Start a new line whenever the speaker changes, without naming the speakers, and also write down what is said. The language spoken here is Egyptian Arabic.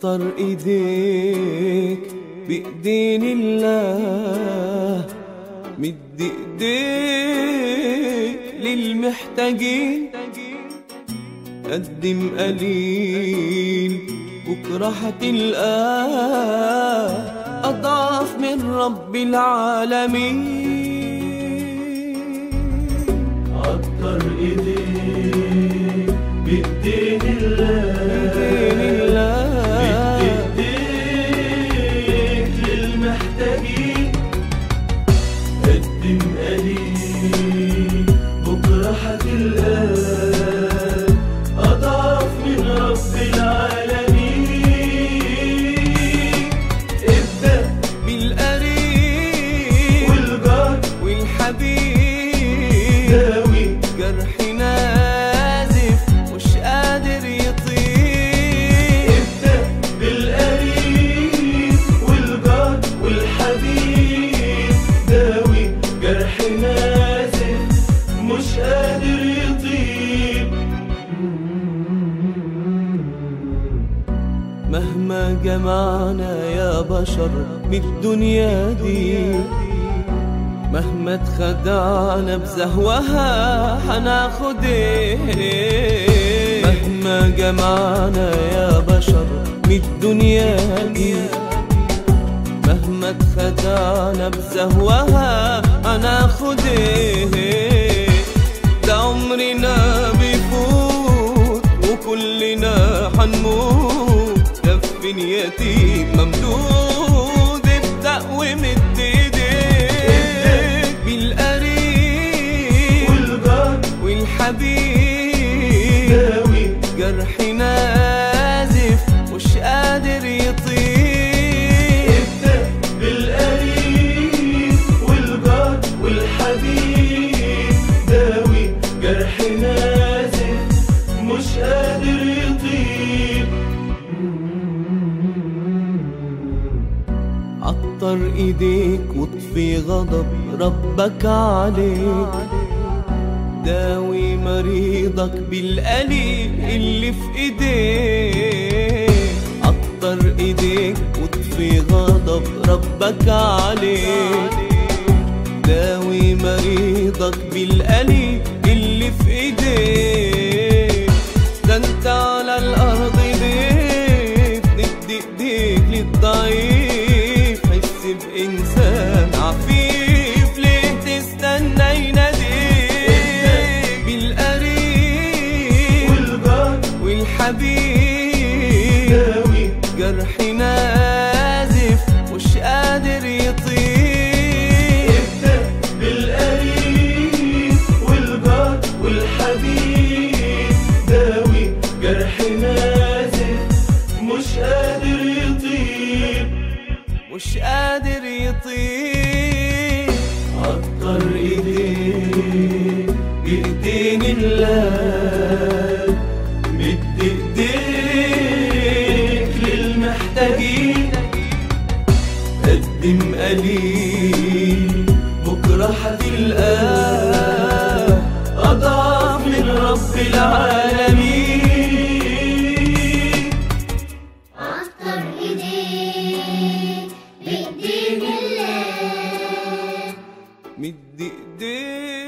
عطر ايديك بايدين الله مد ايديك للمحتاجين قدم قليل بكرة هتلقاه أضعاف من رب العالمين
عطر ايديك بايدين الله
بإذن الله
ايديك للمحتاجين قدم قليل بكرة هتلقاه أضعاف من رب العالمين ابدأ
بالقريب
والجار
والحبيب
داوي
جرح نازف مش قادر يطيب
ابدأ بالقريب والجار والحبيب داوي جرح نازف مش قادر يطيب
مهما جمعنا يا بشر من الدنيا دي مهما اتخدعنا بزهوها هناخد ايه مهما جمعنا يا بشر من الدنيا دي مهما اتخدعنا بزهوها هناخد ايه ده عمرنا بيفوت وكلنا هنموت دفن يتيم ممدود ابدأ ومد ايديك بالقريب
والجار
والحبيب
داوي
جرح نازف مش قادر يطيب
ابدأ بالقريب والجار والحبيب داوي جرح نازف مش قادر يطيب
عطر ايديك واطفي غضب ربك عليك داوي مريضك بالقليل اللي في ايديك عطر ايديك واطفي غضب ربك عليك داوي مريضك بالقليل اللي في ايديك ده انت على الارض ضيف ند ايديك للضعيف حس بانسان عفيف ليه تستنى يناديك بالقريب
والجار
والحبيب
داوي
جرح نازف مش قادر يطيب
ابدأ بالقريب والجار والحبيب داوي جرح نازف مش قادر يطيب
مش قادر يطيب
عطر ايديك بايدين الله مد ايديك للمحتاجين قدم قليل بكرة هتلقاه أضعاف من رب العالمين
عطر ايديك بايدين الله
مد ايديك